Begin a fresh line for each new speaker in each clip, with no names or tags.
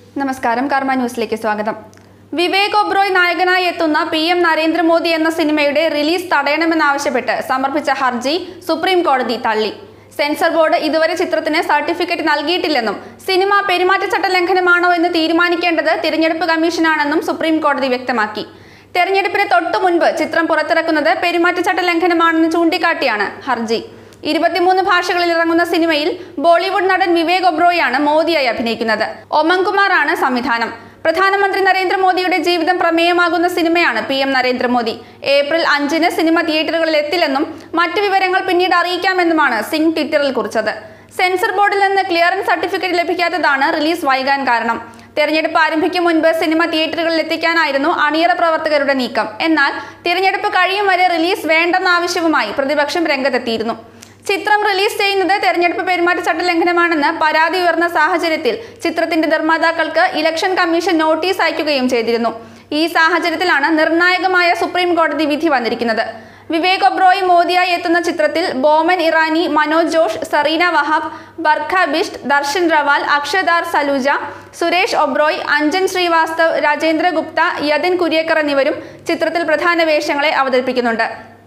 നമസ്കാരം കർമ്മ ന്യൂസിലേക്ക് സ്വാഗതം വിവേക് ഒബ്രോയ് നായകനായി എത്തുന്ന പി എം നരേന്ദ്രമോദി എന്ന സിനിമയുടെ റിലീസ് തടയണമെന്നാവശ്യപ്പെട്ട് സമർപ്പിച്ച ഹർജി സുപ്രീം കോടതി തള്ളി സെൻസർ ബോർഡ് ഇതുവരെ ചിത്രത്തിന് സർട്ടിഫിക്കറ്റ് നൽകിയിട്ടില്ലെന്നും സിനിമ പെരുമാറ്റച്ചട്ട ലംഘനമാണോ എന്ന് തീരുമാനിക്കേണ്ടത് തിരഞ്ഞെടുപ്പ് കമ്മീഷനാണെന്നും സുപ്രീം കോടതി വ്യക്തമാക്കി തെരഞ്ഞെടുപ്പിന് തൊട്ടു മുൻപ് ചിത്രം പുറത്തിറക്കുന്നത് പെരുമാറ്റച്ചട്ട ലംഘനമാണെന്ന് ചൂണ്ടിക്കാട്ടിയാണ് ഹർജി ഇരുപത്തിമൂന്ന് ഭാഷകളിൽ ഇറങ്ങുന്ന സിനിമയിൽ ബോളിവുഡ് നടൻ വിവേക് ഒബ്രോയാണ് മോദിയായി അഭിനയിക്കുന്നത് ഒമൻ കുമാറാണ് സംവിധാനം പ്രധാനമന്ത്രി നരേന്ദ്രമോദിയുടെ ജീവിതം പ്രമേയമാകുന്ന സിനിമയാണ് പി എം നരേന്ദ്രമോദി ഏപ്രിൽ അഞ്ചിന് സിനിമ തിയേറ്ററുകളിൽ എത്തില്ലെന്നും മറ്റു വിവരങ്ങൾ പിന്നീട് അറിയിക്കാമെന്നുമാണ് സിംഗ് ട്വിറ്ററിൽ കുറിച്ചത് സെൻസർ ബോർഡിൽ നിന്ന് ക്ലിയറൻസ് സർട്ടിഫിക്കറ്റ് ലഭിക്കാത്തതാണ് റിലീസ് വൈകാൻ കാരണം തെരഞ്ഞെടുപ്പ് ആരംഭിക്കും മുൻപ് സിനിമ തിയേറ്ററുകളിൽ എത്തിക്കാനായിരുന്നു അണിയറ പ്രവർത്തകരുടെ നീക്കം എന്നാൽ തിരഞ്ഞെടുപ്പ് കഴിയും വരെ റിലീസ് വേണ്ടെന്ന ആവശ്യവുമായി പ്രതിപക്ഷം രംഗത്തെത്തിയിരുന്നു ചിത്രം റിലീസ് ചെയ്യുന്നത് തെരഞ്ഞെടുപ്പ് പെരുമാറ്റച്ചട്ട ലംഘനമാണെന്ന് പരാതി ഉയർന്ന സാഹചര്യത്തിൽ ചിത്രത്തിന്റെ നിർമ്മാതാക്കൾക്ക് ഇലക്ഷൻ കമ്മീഷൻ നോട്ടീസ് അയക്കുകയും ചെയ്തിരുന്നു ഈ സാഹചര്യത്തിലാണ് നിർണായകമായ സുപ്രീം കോടതി വിധി വന്നിരിക്കുന്നത് വിവേക് ഒബ്രോയ് മോദിയായി എത്തുന്ന ചിത്രത്തിൽ ബോമൻ ഇറാനി മനോജ് ജോഷ് സറീന വഹാബ് ബർഖ ബിഷ്ട് ദർശൻ റവാൽ അക്ഷദാർ സലൂജ സുരേഷ് ഒബ്രോയ് അഞ്ജൻ ശ്രീവാസ്തവ് രാജേന്ദ്ര ഗുപ്ത യതിൻ കുര്യേക്കർ എന്നിവരും ചിത്രത്തിൽ പ്രധാന വേഷങ്ങളെ അവതരിപ്പിക്കുന്നുണ്ട്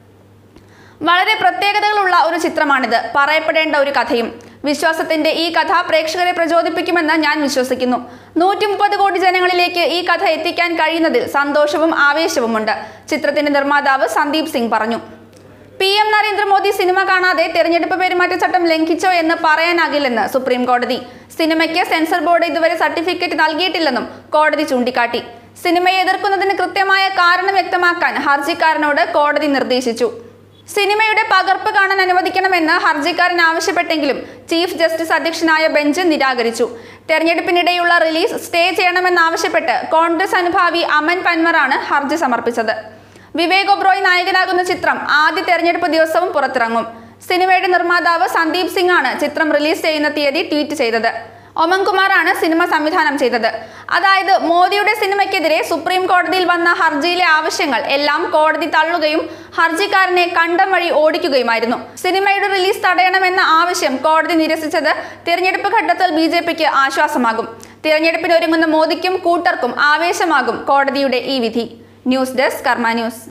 വളരെ പ്രത്യേകതകളുള്ള ഒരു ചിത്രമാണിത് പറയപ്പെടേണ്ട ഒരു കഥയും വിശ്വാസത്തിന്റെ ഈ കഥ പ്രേക്ഷകരെ പ്രചോദിപ്പിക്കുമെന്ന് ഞാൻ വിശ്വസിക്കുന്നു നൂറ്റി മുപ്പത് കോടി ജനങ്ങളിലേക്ക് ഈ കഥ എത്തിക്കാൻ കഴിയുന്നതിൽ സന്തോഷവും ആവേശവുമുണ്ട് ചിത്രത്തിന്റെ നിർമ്മാതാവ് സന്ദീപ് സിംഗ് പറഞ്ഞു പി എം നരേന്ദ്രമോദി സിനിമ കാണാതെ തെരഞ്ഞെടുപ്പ് പെരുമാറ്റച്ചട്ടം ലംഘിച്ചോ എന്ന് പറയാനാകില്ലെന്ന് സുപ്രീം കോടതി സിനിമയ്ക്ക് സെൻസർ ബോർഡ് ഇതുവരെ സർട്ടിഫിക്കറ്റ് നൽകിയിട്ടില്ലെന്നും കോടതി ചൂണ്ടിക്കാട്ടി സിനിമയെ എതിർക്കുന്നതിന് കൃത്യമായ കാരണം വ്യക്തമാക്കാൻ ഹർജിക്കാരനോട് കോടതി നിർദ്ദേശിച്ചു സിനിമയുടെ പകർപ്പ് കാണാൻ അനുവദിക്കണമെന്ന് ഹർജിക്കാരൻ ആവശ്യപ്പെട്ടെങ്കിലും ചീഫ് ജസ്റ്റിസ് അധ്യക്ഷനായ ബെഞ്ച് നിരാകരിച്ചു തെരഞ്ഞെടുപ്പിനിടെയുള്ള റിലീസ് സ്റ്റേ ചെയ്യണമെന്നാവശ്യപ്പെട്ട് കോൺഗ്രസ് അനുഭാവി അമൻ പൻവറാണ് ഹർജി സമർപ്പിച്ചത് വിവേക് ഒബ്രോയ് നായകനാകുന്ന ചിത്രം ആദ്യ തെരഞ്ഞെടുപ്പ് ദിവസവും പുറത്തിറങ്ങും സിനിമയുടെ നിർമ്മാതാവ് സന്ദീപ് സിംഗ് ആണ് ചിത്രം റിലീസ് ചെയ്യുന്ന തീയതി ട്വീറ്റ് ചെയ്തത് ഒമൻ കുമാറാണ് സിനിമ സംവിധാനം ചെയ്തത് അതായത് മോദിയുടെ സിനിമയ്ക്കെതിരെ സുപ്രീം കോടതിയിൽ വന്ന ഹർജിയിലെ ആവശ്യങ്ങൾ എല്ലാം കോടതി തള്ളുകയും ഹർജിക്കാരനെ കണ്ടം വഴി ഓടിക്കുകയുമായിരുന്നു സിനിമയുടെ റിലീസ് തടയണമെന്ന ആവശ്യം കോടതി നിരസിച്ചത് തിരഞ്ഞെടുപ്പ് ഘട്ടത്തിൽ ബി ജെ പിക്ക് ആശ്വാസമാകും തിരഞ്ഞെടുപ്പിന് ഒരുങ്ങുന്ന മോദിക്കും കൂട്ടർക്കും ആവേശമാകും കോടതിയുടെ ഈ വിധി ന്യൂസ് ഡെസ്ക് കർമ്മ ന്യൂസ്